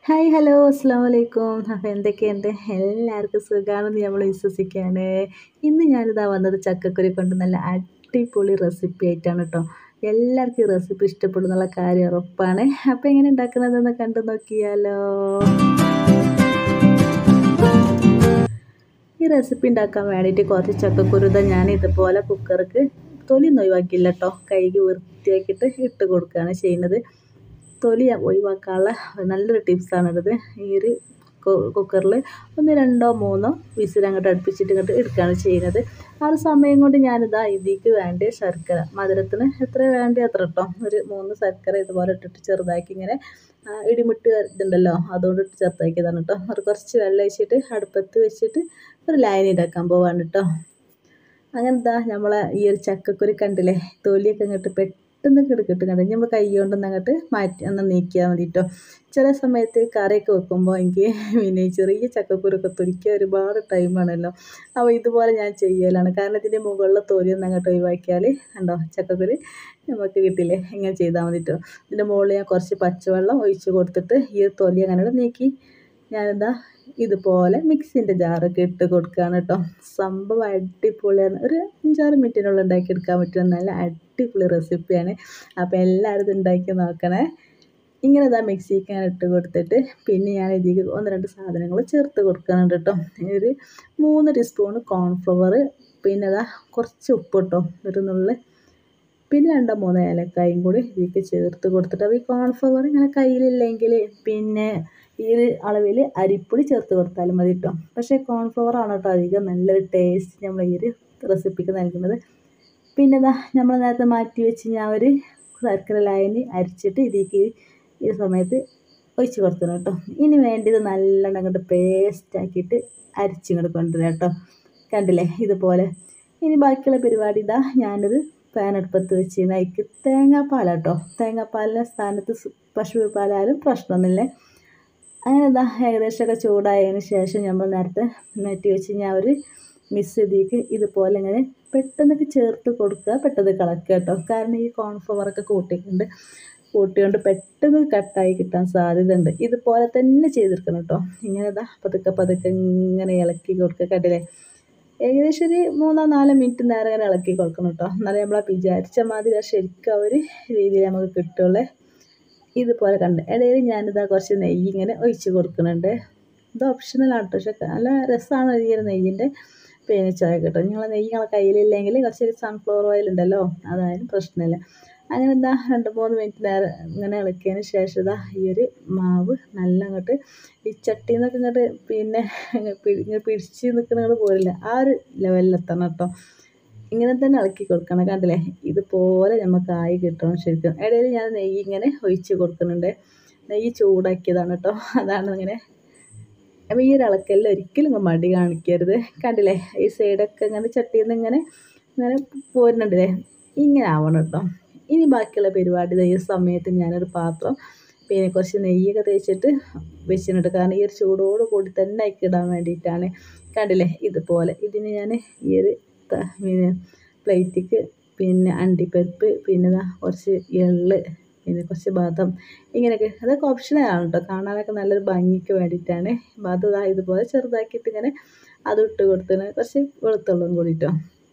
hi hello അസ്സാം വലൈക്കും അപ്പോൾ എന്തൊക്കെയുണ്ട് എല്ലാവർക്കും സുഖമാണെന്ന് നമ്മൾ വിശ്വസിക്കുകയാണ് ഇന്ന് ഞാനിതാ വന്നത് ചക്കക്കുരി കൊണ്ട് നല്ല അടിപൊളി റെസിപ്പി ആയിട്ടാണ് കേട്ടോ എല്ലാവർക്കും ഈ റെസിപ്പി ഇഷ്ടപ്പെടുന്നുള്ള കാര്യം ഉറപ്പാണ് അപ്പോൾ എങ്ങനെ ഉണ്ടാക്കുന്നതെന്ന് കണ്ടു നോക്കിയാലോ ഈ റെസിപ്പി ഉണ്ടാക്കാൻ വേണ്ടിയിട്ട് കുറച്ച് ചക്കക്കുരുത ഞാൻ ഇതുപോലെ കുക്കർക്ക് തൊലി ഒഴിവാക്കില്ല കേട്ടോ കഴുകി വൃത്തിയാക്കിയിട്ട് ഇട്ട് കൊടുക്കുകയാണ് ചെയ്യുന്നത് തൊലി ഒഴിവാക്കാനുള്ള നല്ലൊരു ടിപ്സാണിത് ഈ ഒരു കുക്കറിൽ ഒന്ന് രണ്ടോ മൂന്നോ വിസിൽ അങ്ങോട്ട് അടുപ്പിച്ചിട്ട് ഇങ്ങോട്ട് എടുക്കുകയാണ് ചെയ്യുന്നത് ആ ഒരു സമയം കൊണ്ട് ഞാനിതാ ഇതിക്ക് വേണ്ട ശർക്കര മധുരത്തിന് എത്ര വേണ്ടി അത്ര കേട്ടോ ഒരു മൂന്ന് ശർക്കര ഇതുപോലെ ഇട്ടിട്ട് ചെറുതാക്കി ഇങ്ങനെ ഇടിമിട്ട് ഇതുണ്ടല്ലോ അതുകൊണ്ട് ഇട്ട് ചെറുതാക്കിയതാണ് കേട്ടോ ഒരു കുറച്ച് വെള്ളം ഒഴിച്ചിട്ട് അടുപ്പത്ത് വെച്ചിട്ട് ഒരു ലൈൻ ഉണ്ടാക്കാൻ പോവാണ് കേട്ടോ അങ്ങനെന്താ നമ്മളെ ഈ ഒരു ചക്കക്കുരി കണ്ടില്ലേ തൊലിയൊക്കെ അങ്ങോട്ട് പെട്ടെന്ന് കിടക്കിട്ട് കണ്ടു നമ്മൾ കൈ കൊണ്ടൊന്ന് അങ്ങോട്ട് മാറ്റി ഒന്ന് നീക്കിയാൽ മതി കേട്ടോ ചില സമയത്ത് കറിയൊക്കെ വെക്കുമ്പോൾ എനിക്ക് പിന്നെ ചെറിയ ചക്കക്കുരൊക്കെ തുരിക്കാൻ ഒരുപാട് ടൈമാണല്ലോ അപ്പോൾ ഇതുപോലെ ഞാൻ ചെയ്യലാണ് കാരണം ഇതിൻ്റെ മുകളിലെ തൊലി ഒന്ന് അങ്ങോട്ട് ഒഴിവാക്കിയാൽ കണ്ടോ ചക്കക്കുരി നമുക്ക് കിട്ടില്ലേ ഇങ്ങനെ ചെയ്താൽ മതി കേട്ടോ ഇതിൻ്റെ മുകളിൽ ഞാൻ കുറച്ച് പച്ചവെള്ളം ഒഴിച്ച് കൊടുത്തിട്ട് ഈ തൊലി അങ്ങനെ നീക്കി ഞാനെന്താ ഇതുപോലെ മിക്സിൻ്റെ ജാറൊക്കെ ഇട്ട് കൊടുക്കുകയാണ് കേട്ടോ സംഭവം അടിപൊളിയാണ് ഒരു അഞ്ചാറ് മിനിറ്റിനുള്ളിൽ ഉണ്ടാക്കിയെടുക്കാൻ പറ്റുന്ന നല്ല അടിപൊളി റെസിപ്പിയാണ് അപ്പോൾ എല്ലാവരും ഇത് ഉണ്ടാക്കി നോക്കണേ ഇങ്ങനെ ഇതാ മിക്സിക്ക് ഞാൻ ഇട്ട് കൊടുത്തിട്ട് പിന്നെ ഞാൻ ഇതിലേക്ക് ഒന്ന് രണ്ട് സാധനങ്ങൾ ചേർത്ത് കൊടുക്കുന്നുണ്ട് കേട്ടോ ഒരു മൂന്ന് ടീസ്പൂൺ കോൺഫ്ലവർ പിന്നെ അതാ കുറച്ച് ഉപ്പ് കേട്ടോ ഒരു നുള്ളിൽ പിന്നെ രണ്ടോ മൂന്നോ ഏലക്കായും കൂടി ഇതിലേക്ക് ചേർത്ത് കൊടുത്തിട്ട് അപ്പോൾ ഈ കോൺഫ്ലവർ ഇങ്ങനെ കയ്യിലില്ലെങ്കിൽ പിന്നെ ഈ ഒരു അളവിൽ അരിപ്പൊടി ചേർത്ത് കൊടുത്താലും മതി കേട്ടോ പക്ഷേ കോൺഫ്ലവർ ആണ് കേട്ടോ അധികം നല്ലൊരു ടേസ്റ്റ് നമ്മൾ ഈ ഒരു റെസിപ്പിക്ക് നൽകുന്നത് പിന്നെ ഇതാ നമ്മൾ നേരത്തെ മാറ്റി വെച്ച് ഞാൻ ഒരു ശർക്കര ലായനി അരിച്ചിട്ട് ഇതിലേക്ക് ഈ സമയത്ത് ഒഴിച്ച് കൊടുക്കണം കേട്ടോ ഇനി വേണ്ടത് നല്ലോണം അങ്ങോട്ട് പേസ്റ്റ് ആക്കിയിട്ട് അരിച്ചിങ്ങോട്ട് കൊണ്ടുവരാം കേട്ടോ കണ്ടില്ലേ ഇതുപോലെ ഇനി ബാക്കിയുള്ള പരിപാടി ഇതാ ഞാനൊരു പാൻ അടുപ്പത്ത് വെച്ച് അതിക്ക് തേങ്ങാപ്പാലാട്ടോ തേങ്ങാപ്പാലിൻ്റെ സ്ഥാനത്ത് പശു പാലായാലും പ്രശ്നമൊന്നുമില്ല അങ്ങനെ ഇതാ ഏകദേശമൊക്കെ ചൂടായതിന് ശേഷം നമ്മൾ നേരത്തെ മാറ്റി വെച്ച് ഞാൻ ഒരു മിക്സ് ഇതിലേക്ക് ഇതുപോലെ ഇങ്ങനെ പെട്ടെന്നൊക്കെ ചേർത്ത് കൊടുക്കുക പെട്ടെന്ന് കളക്കുക കേട്ടോ കാരണം ഈ കോൺഫ്ലവറൊക്കെ കൂട്ടിയിട്ടുണ്ട് കൂട്ടിക്കൊണ്ട് പെട്ടെന്ന് കട്ടായി കിട്ടാൻ സാധ്യത ഉണ്ട് ഇതുപോലെ തന്നെ ചെയ്തെടുക്കണം കേട്ടോ ഇങ്ങനെ ഇതാ പതുക്കെ പതുക്കെ ഇങ്ങനെ ഇളക്കി കൊടുക്കുക കണ്ടില്ലേ ഏകദേശം ഒരു മൂന്നോ നാലോ മിനിറ്റ് നേരം ഇങ്ങനെ ഇളക്കി കൊടുക്കണം കേട്ടോ എന്നാലേ നമ്മൾ വിചാരിച്ച മാതിരി ശരിക്കും ആ ഒരു രീതിയിൽ നമുക്ക് കിട്ടുള്ളേ ഇതുപോലെ കണ്ട് ഇടയിൽ ഞാനിതാ കുറച്ച് നെയ്യ് ഇങ്ങനെ ഒഴിച്ച് കൊടുക്കുന്നുണ്ട് ഇത് ഓപ്ഷണലാണ് പക്ഷേ നല്ല രസമാണ് ഈ ഒരു നെയ്യിൻ്റെ പിന്നെ ചോയ കേട്ടോ നിങ്ങൾ നെയ്യ് നിങ്ങളെ കയ്യിലില്ലെങ്കിൽ കുറച്ച് സൺഫ്ലവർ ഓയിൽ ഉണ്ടല്ലോ അതായാലും പ്രശ്നമില്ല അങ്ങനെ എന്താ രണ്ട് മൂന്ന് മിനിറ്റ് നേരം ഇങ്ങനെ ഇളക്കിയതിന് ശേഷം ഇതാ ഈ ഒരു മാവ് നല്ല അങ്ങോട്ട് ഈ ചട്ടിയിൽ നിന്നൊക്കെ ഇങ്ങോട്ട് പിന്നെ ഇങ്ങനെ പിടിച്ച് നിൽക്കുന്നത് പോരില്ല ആ ഒരു ലെവലിലെത്തണം കേട്ടോ ഇങ്ങനെ തന്നെ ഇളക്കി കൊടുക്കണം കണ്ടില്ലേ ഇതുപോലെ നമുക്ക് ആയി കിട്ടണം ശരിക്കും ഇടയിൽ ഞാൻ നെയ്യ് ഇങ്ങനെ ഒഴിച്ച് കൊടുക്കുന്നുണ്ട് നെയ്യ് ചൂടാക്കിയതാണ് കേട്ടോ അതാണ് ഇങ്ങനെ അപ്പോൾ ഈ ഒരു ഇളക്കെല്ലാം ഒരിക്കലും മടി കാണിക്കരുത് കണ്ടില്ലേ ഈ സൈഡൊക്കെ ഇങ്ങനെ ചട്ടിയിൽ നിന്ന് ഇങ്ങനെ ഇങ്ങനെ പോരുന്നുണ്ടല്ലേ ഇങ്ങനെ ആവണം കേട്ടോ ഇനി ബാക്കിയുള്ള പരിപാടി ഈ സമയത്ത് ഞാനൊരു പാത്രം പിന്നെ കുറച്ച് നെയ്യൊക്കെ തേച്ചിട്ട് വെച്ചിട്ടുണ്ട് കാരണം ഈ ഒരു ചൂടോട് കൂടി തന്നെ ഇടാൻ വേണ്ടിയിട്ടാണ് കണ്ടില്ലേ ഇതുപോലെ ഇതിന് ഞാൻ ഈ ഒരു പിന്നെ പ്ലേറ്റിക്ക് പിന്നെ അണ്ടിപ്പരിപ്പ് പിന്നെ കുറച്ച് എള്ള് പിന്നെ കുറച്ച് ബാദം ഇങ്ങനെയൊക്കെ അതൊക്കെ ഓപ്ഷണലാണ് കേട്ടോ കാണാനൊക്കെ നല്ലൊരു ഭംഗിക്ക് വേണ്ടിയിട്ടാണ് അത് ഇതുപോലെ ചെറുതാക്കിയിട്ട് ഇങ്ങനെ അത് ഇട്ട് കൊടുത്തിന് കുറച്ച് വെളുത്തുള്ളും കൂടിയിട്ടോ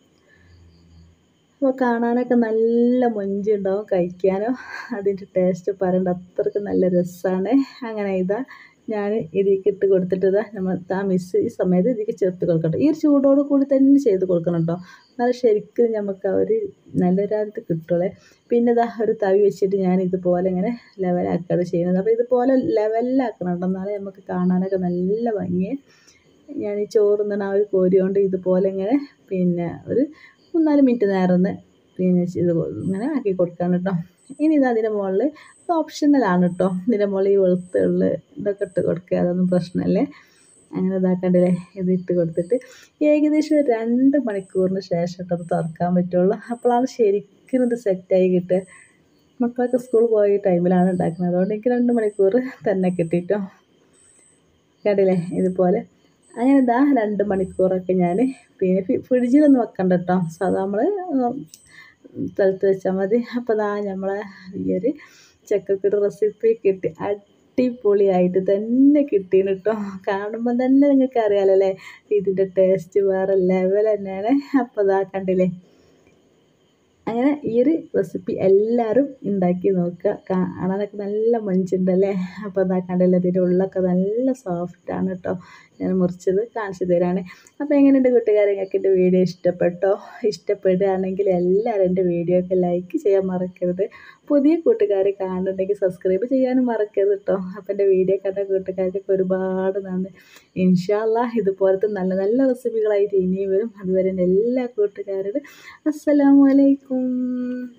അപ്പോൾ കാണാനൊക്കെ നല്ല മൊഞ്ചുണ്ടാവും കഴിക്കാനോ അതിൻ്റെ ടേസ്റ്റ് പറയേണ്ട അത്രയ്ക്ക് നല്ല രസമാണ് അങ്ങനെ ഇതാ ഞാൻ ഇതിലേക്ക് ഇട്ട് കൊടുത്തിട്ട് ഇതാ നമ്മൾ ആ മിസ് ഈ സമയത്ത് ഇതിലേക്ക് ചേർത്ത് കൊടുക്കട്ടെ ഈ ഒരു ചൂടോട് കൂടി തന്നെ ചെയ്ത് കൊടുക്കണം കേട്ടോ എന്നാൽ ശരിക്കും നമുക്ക് ആ ഒരു നല്ലൊരാൾക്ക് കിട്ടുള്ളേ പിന്നെ ഇതാ ഒരു തവി വെച്ചിട്ട് ഞാൻ ഇതുപോലെ ഇങ്ങനെ ലെവലാക്കുകയാണ് ചെയ്യുന്നത് അപ്പോൾ ഇതുപോലെ ലെവലിലാക്കണം കേട്ടോ എന്നാലേ നമുക്ക് കാണാനൊക്കെ നല്ല ഭംഗിയെ ഞാൻ ഈ ചോറുന്ന ആ ഒരു കോരി കൊണ്ട് ഇതുപോലെ ഇങ്ങനെ പിന്നെ ഒരു മൂന്നാല് മിനിറ്റ് നേരം ഒന്ന് പിന്നെ ഇത് ഇങ്ങനെ ആക്കി കൊടുക്കുകയാണ് കേട്ടോ ഇനി ഇത് അതിൻ്റെ മുകളിൽ ഇത് ഓപ്ഷണലാണ് കേട്ടോ ഇതിൻ്റെ മുകളിൽ ഈ വെളുത്തുള്ള ഇതൊക്കെ ഇട്ട് കൊടുക്കുക അതൊന്നും പ്രശ്നമല്ലേ അങ്ങനെ ഇതാക്കണ്ടല്ലേ ഇത് ഇട്ട് കൊടുത്തിട്ട് ഏകദേശം രണ്ട് മണിക്കൂറിന് ശേഷം കേട്ടോ അത് തുറക്കാൻ പറ്റുള്ളൂ അപ്പോഴാണ് ശരിക്കും ഇത് സെറ്റായി കിട്ടുക മക്കളൊക്കെ സ്കൂൾ പോയ ടൈമിലാണ് ഉണ്ടാക്കുന്നത് അതുകൊണ്ട് എനിക്ക് രണ്ട് മണിക്കൂർ തന്നെ കിട്ടിയിട്ടോ കണ്ടില്ലേ ഇതുപോലെ അങ്ങനെ ഇതാ രണ്ട് മണിക്കൂറൊക്കെ ഞാൻ പിന്നെ ഫ്രിഡ്ജിലൊന്നും വെക്കണ്ട കേട്ടോ സാധാ നമ്മൾ സ്ഥലത്ത് വെച്ചാൽ മതി അപ്പോൾ ഇതാ നമ്മളെ ഈ ഒരു ചക്കക്കുരു റെസിപ്പി കിട്ടി അടിപൊളിയായിട്ട് തന്നെ കിട്ടീന് കേട്ടോ കാണുമ്പോൾ തന്നെ നിങ്ങൾക്ക് അറിയാലോ അല്ലേ ഇതിൻ്റെ ടേസ്റ്റ് വേറെ ലെവൽ തന്നെയാണ് അപ്പോൾ ഇതാ കണ്ടില്ലേ അങ്ങനെ ഈ ഒരു റെസിപ്പി എല്ലാവരും ഉണ്ടാക്കി നോക്കുക കാണാനൊക്കെ നല്ല മഞ്ചുണ്ടല്ലേ അപ്പോൾ അതാ കണ്ടല്ലോ ഇതിൻ്റെ ഉള്ളൊക്കെ നല്ല സോഫ്റ്റാണ് കേട്ടോ ഞാൻ മുറിച്ചത് കാണിച്ചു തരാണ് അപ്പോൾ എങ്ങനെയുണ്ട് കൂട്ടുകാരെ നിങ്ങൾക്ക് എൻ്റെ വീഡിയോ ഇഷ്ടപ്പെട്ടോ ഇഷ്ടപ്പെടുകയാണെങ്കിൽ എല്ലാവരും എൻ്റെ വീഡിയോ ഒക്കെ ലൈക്ക് ചെയ്യാൻ മറക്കരുത് പുതിയ കൂട്ടുകാർ കാണുന്നുണ്ടെങ്കിൽ സബ്സ്ക്രൈബ് ചെയ്യാനും മറക്കരുത് കേട്ടോ അപ്പോൾ എൻ്റെ വീഡിയോ കണ്ട കൂട്ടുകാർക്കൊക്കെ ഒരുപാട് നന്ദി ഇൻഷാല്ല ഇതുപോലത്തെ നല്ല നല്ല റെസിപ്പികളായിട്ട് ഇനിയും വരും അതുവരെ എൻ്റെ എല്ലാ കൂട്ടുകാരോടും അസ്സലാമു അലൈക്കും